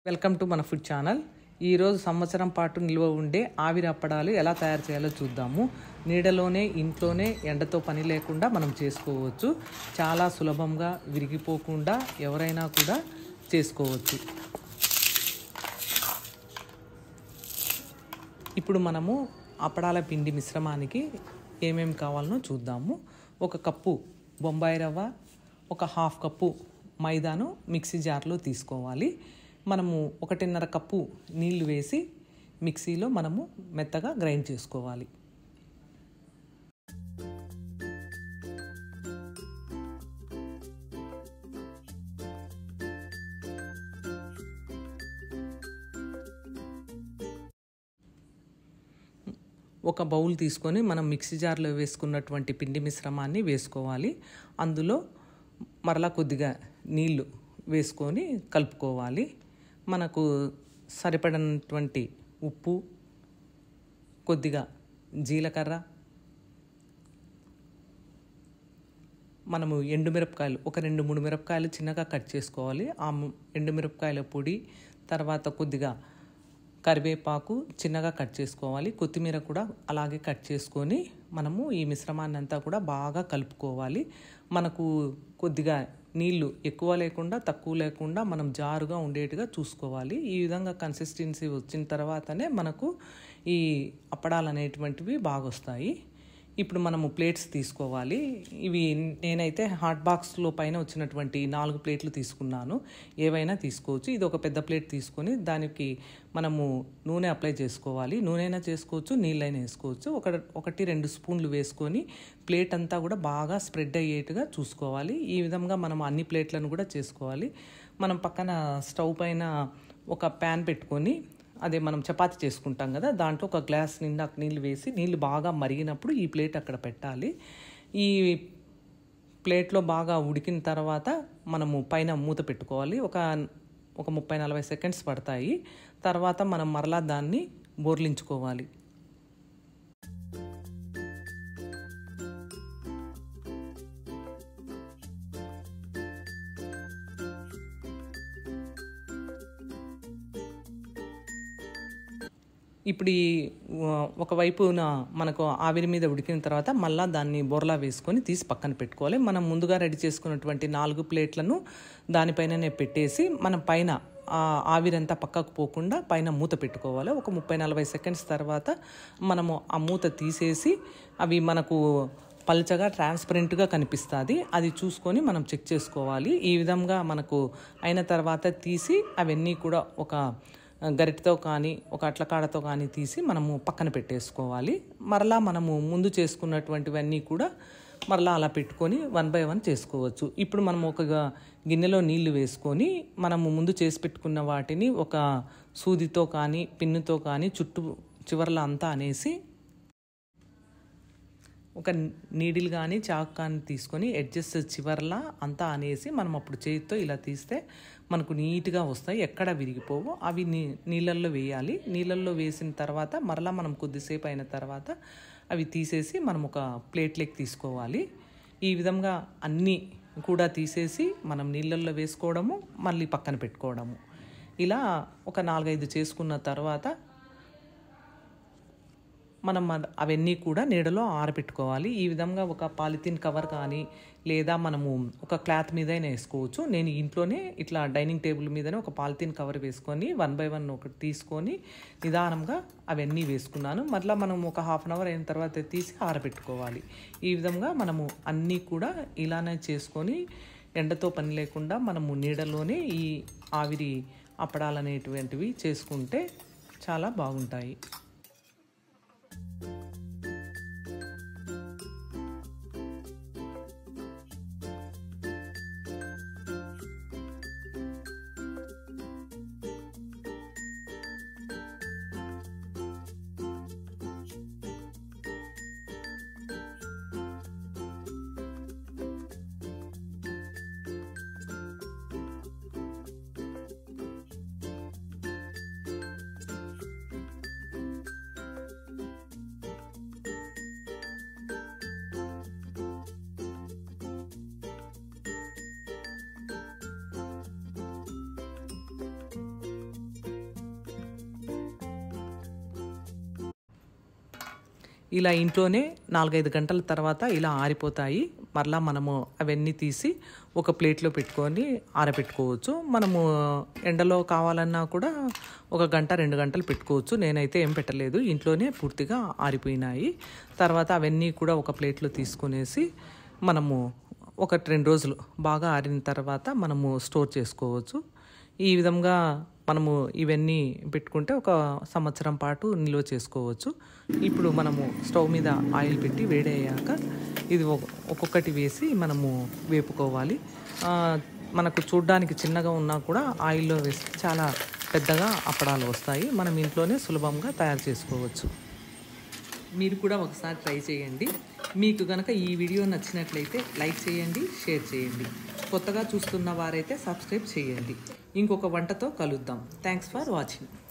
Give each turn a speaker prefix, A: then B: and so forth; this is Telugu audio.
A: వెల్కమ్ టు మన ఫుడ్ ఛానల్ ఈరోజు సంవత్సరం పాటు నిల్వ ఉండే ఆవిరి అప్పడాలు ఎలా తయారు చేయాలో చూద్దాము నీడలోనే ఇంట్లోనే ఎండతో పని లేకుండా మనం చేసుకోవచ్చు చాలా సులభంగా విరిగిపోకుండా ఎవరైనా కూడా చేసుకోవచ్చు ఇప్పుడు మనము అప్పడాల పిండి మిశ్రమానికి ఏమేమి కావాలనో చూద్దాము ఒక కప్పు బొంబాయి రవ్వ ఒక హాఫ్ కప్పు మైదాను మిక్సీ జార్లో తీసుకోవాలి మనము ఒకటిన్నర కప్పు నీళ్లు వేసి మిక్సీలో మనము మెత్తగా గ్రైండ్ చేసుకోవాలి ఒక బౌల్ తీసుకొని మనం మిక్సీ జార్లో వేసుకున్నటువంటి పిండి మిశ్రమాన్ని వేసుకోవాలి అందులో మరలా కొద్దిగా నీళ్లు వేసుకొని కలుపుకోవాలి మనకు సరిపడినటువంటి ఉప్పు కొద్దిగా జీలకర్ర మనము ఎండుమిరపకాయలు ఒక రెండు మూడు మిరపకాయలు చిన్నగా కట్ చేసుకోవాలి ఆ ఎండుమిరపకాయల పొడి తర్వాత కొద్దిగా కరివేపాకు చిన్నగా కట్ చేసుకోవాలి కొత్తిమీర కూడా అలాగే కట్ చేసుకొని మనము ఈ మిశ్రమాన్ని అంతా కూడా బాగా కలుపుకోవాలి మనకు కొద్దిగా నీళ్లు ఎక్కువ లేకుండా తక్కువ లేకుండా మనం జారుగా ఉండేట్టుగా చూసుకోవాలి ఈ విధంగా కన్సిస్టెన్సీ వచ్చిన తర్వాతనే మనకు ఈ అప్పడాలు అనేటువంటివి బాగా వస్తాయి ఇప్పుడు మనము ప్లేట్స్ తీసుకోవాలి ఇవి నేనైతే హాట్ బాక్స్లో పైన వచ్చినటువంటి నాలుగు ప్లేట్లు తీసుకున్నాను ఏవైనా తీసుకోవచ్చు ఇది ఒక పెద్ద ప్లేట్ తీసుకొని దానికి మనము నూనె అప్లై చేసుకోవాలి నూనె చేసుకోవచ్చు నీళ్ళైనా వేసుకోవచ్చు ఒక ఒకటి రెండు స్పూన్లు వేసుకొని ప్లేట్ అంతా కూడా బాగా స్ప్రెడ్ అయ్యేట్టుగా చూసుకోవాలి ఈ విధంగా మనం అన్ని ప్లేట్లను కూడా చేసుకోవాలి మనం పక్కన స్టవ్ పైన ఒక ప్యాన్ పెట్టుకొని అదే మనం చపాతి చేసుకుంటాం కదా దాంట్లో ఒక గ్లాస్ నిండా నీళ్ళు వేసి నీళ్ళు బాగా మరిగినప్పుడు ఈ ప్లేట్ అక్కడ పెట్టాలి ఈ ప్లేట్లో బాగా ఉడికిన తర్వాత మనము పైన మూత పెట్టుకోవాలి ఒక ఒక ముప్పై నలభై సెకండ్స్ పడతాయి తర్వాత మనం మరలా దాన్ని బోర్లించుకోవాలి ఇప్పుడు ఈ ఒకవైపున మనకు ఆవిరి మీద ఉడికిన తర్వాత మళ్ళీ దాన్ని బొరలా వేసుకొని తీసి పక్కన పెట్టుకోవాలి మనం ముందుగా రెడీ చేసుకున్నటువంటి నాలుగు ప్లేట్లను దానిపైననే పెట్టేసి మనం పైన ఆవిరంతా పక్కకు పోకుండా పైన మూత పెట్టుకోవాలి ఒక ముప్పై నలభై సెకండ్స్ తర్వాత మనము ఆ మూత తీసేసి అవి మనకు పల్చగా ట్రాన్స్పరెంట్గా కనిపిస్తుంది అది చూసుకొని మనం చెక్ చేసుకోవాలి ఈ విధంగా మనకు అయిన తర్వాత తీసి అవన్నీ కూడా ఒక గరిటతో కానీ ఒక అట్లకాడతో కానీ తీసి మనము పక్కన పెట్టేసుకోవాలి మరలా మనము ముందు చేసుకున్నటువంటివన్నీ కూడా మరలా అలా పెట్టుకొని వన్ బై వన్ చేసుకోవచ్చు ఇప్పుడు మనం ఒక గిన్నెలో నీళ్లు వేసుకొని మనము ముందు చేసి పెట్టుకున్న వాటిని ఒక సూదితో కానీ పిన్నుతో కానీ చుట్టూ చివర్ల అంతా అనేసి ఒక నీడిల్ కానీ చాక్ కానీ తీసుకొని ఎడ్జస్ట్ చివర్లా అంతా అనేసి మనం అప్పుడు చేతితో ఇలా తీస్తే మనకు నీట్గా వస్తాయి ఎక్కడ విరిగిపోవో అవి నీ నీళ్ళల్లో వేయాలి నీళ్ళల్లో వేసిన తర్వాత మరలా మనం కొద్దిసేపు అయిన తర్వాత అవి తీసేసి మనం ఒక ప్లేట్లోకి తీసుకోవాలి ఈ విధంగా అన్నీ కూడా తీసేసి మనం నీళ్ళల్లో వేసుకోవడము మళ్ళీ పక్కన పెట్టుకోవడము ఇలా ఒక నాలుగైదు చేసుకున్న తర్వాత మనం అవన్నీ కూడా నీడలో ఆరబెట్టుకోవాలి ఈ విధంగా ఒక పాలిథిన్ కవర్ కానీ లేదా మనము ఒక క్లాత్ మీదైనా వేసుకోవచ్చు నేను ఇంట్లోనే ఇట్లా డైనింగ్ టేబుల్ మీదనే ఒక పాలిథిన్ కవర్ వేసుకొని వన్ బై వన్ ఒకటి తీసుకొని నిదానంగా అవన్నీ వేసుకున్నాను మళ్ళీ మనం ఒక హాఫ్ అన్ అవర్ అయిన తర్వాత తీసి ఆరబెట్టుకోవాలి ఈ విధంగా మనము అన్నీ కూడా ఇలానే చేసుకొని ఎండతో పని లేకుండా మనము నీడలోనే ఈ ఆవిరి అప్పడాలు అనేటువంటివి చేసుకుంటే చాలా బాగుంటాయి ఇలా ఇంట్లోనే నాలుగైదు గంటల తర్వాత ఇలా ఆరిపోతాయి మరలా మనము అవన్నీ తీసి ఒక ప్లేట్లో పెట్టుకొని ఆరబెట్టుకోవచ్చు మనము ఎండలో కావాలన్నా కూడా ఒక గంట రెండు గంటలు పెట్టుకోవచ్చు నేనైతే ఏం పెట్టలేదు ఇంట్లోనే పూర్తిగా ఆరిపోయినాయి తర్వాత అవన్నీ కూడా ఒక ప్లేట్లో తీసుకునేసి మనము ఒక రెండు రోజులు బాగా ఆరిన తర్వాత మనము స్టోర్ చేసుకోవచ్చు ఈ విధంగా మనము ఇవన్నీ పెట్టుకుంటే ఒక సంవత్సరం పాటు నిల్వ చేసుకోవచ్చు ఇప్పుడు మనము స్టవ్ మీద ఆయిల్ పెట్టి వేడయ్యాక ఇది ఒ- ఒక్కొక్కటి వేసి మనము వేపుకోవాలి ఆ, మనకు చూడ్డానికి చిన్నగా ఉన్నా కూడా ఆయిల్లో వేస్తే చాలా పెద్దగా అప్పడాలు వస్తాయి మనం ఇంట్లోనే సులభంగా తయారు చేసుకోవచ్చు మీరు కూడా ఒకసారి ట్రై చేయండి మీకు గనక ఈ వీడియో నచ్చినట్లయితే లైక్ చేయండి షేర్ చేయండి కొత్తగా చూస్తున్న వారైతే సబ్స్క్రైబ్ చేయండి ఇంకొక వంటతో కలుద్దాం థ్యాంక్స్ ఫర్ వాచింగ్